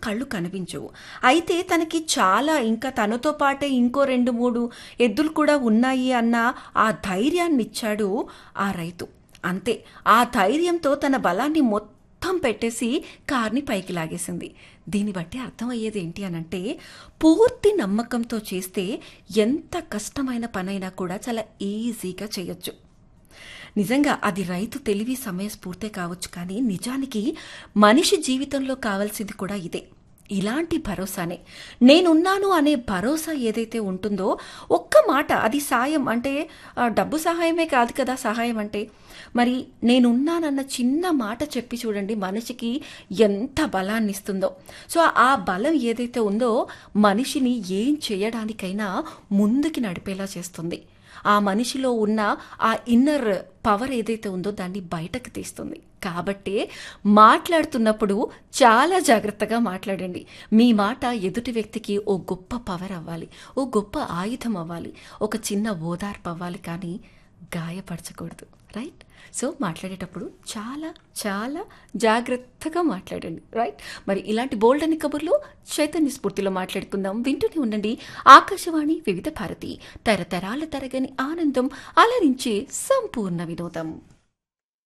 కళ్ళు కనిపించవు అయితే తనకి చాలా ఇంకా తనతో పాటే ఇంకో రెండు మూడు ఎద్దులు కూడా ఉన్నాయి అన్న ఆ ధైర్యాన్ని ఇచ్చాడు ఆ రైతు అంతే ఆ ధైర్యంతో తన బలాన్ని మొత్తం పెట్టేసి కార్ని పైకి లాగేసింది దీన్ని బట్టి అర్థమయ్యేది ఏంటి అనంటే పూర్తి నమ్మకంతో చేస్తే ఎంత కష్టమైన పనైనా కూడా చాలా ఈజీగా చేయొచ్చు నిజంగా అది రైతు తెలివి సమయస్ఫూర్తే కావచ్చు కానీ నిజానికి మనిషి జీవితంలో కావాల్సింది కూడా ఇదే ఇలాంటి భరోసానే నేనున్నాను అనే భరోసా ఏదైతే ఉంటుందో ఒక్క మాట అది సాయం అంటే ఆ, డబ్బు సహాయమే కాదు కదా సహాయం అంటే మరి నేనున్నానన్న చిన్న మాట చెప్పి చూడండి మనిషికి ఎంత బలాన్ని ఇస్తుందో సో ఆ బలం ఏదైతే ఉందో మనిషిని ఏం చేయడానికైనా ముందుకి నడిపేలా చేస్తుంది ఆ మనిషిలో ఉన్న ఆ ఇన్నర్ పవర్ ఏదైతే ఉందో దాన్ని బయటకు తీస్తుంది కాబట్టే మాట్లాడుతున్నప్పుడు చాలా జాగ్రత్తగా మాట్లాడండి మీ మాట ఎదుటి వ్యక్తికి ఓ గొప్ప పవర్ అవ్వాలి ఓ గొప్ప ఆయుధం అవ్వాలి ఒక చిన్న ఓదార్పు అవ్వాలి కానీ గాయపరచకూడదు రైట్ సో మాట్లాడేటప్పుడు చాలా చాలా జాగ్రత్తగా మాట్లాడండి రైట్ మరి ఇలాంటి బోల్డ్ అని కబుర్లు చైతన్య స్ఫూర్తిలో మాట్లాడుకుందాం వింటూనే ఉండండి ఆకాశవాణి వివిధ భారతి తరతరాల తరగని ఆనందం అలరించే సంపూర్ణ వినోదం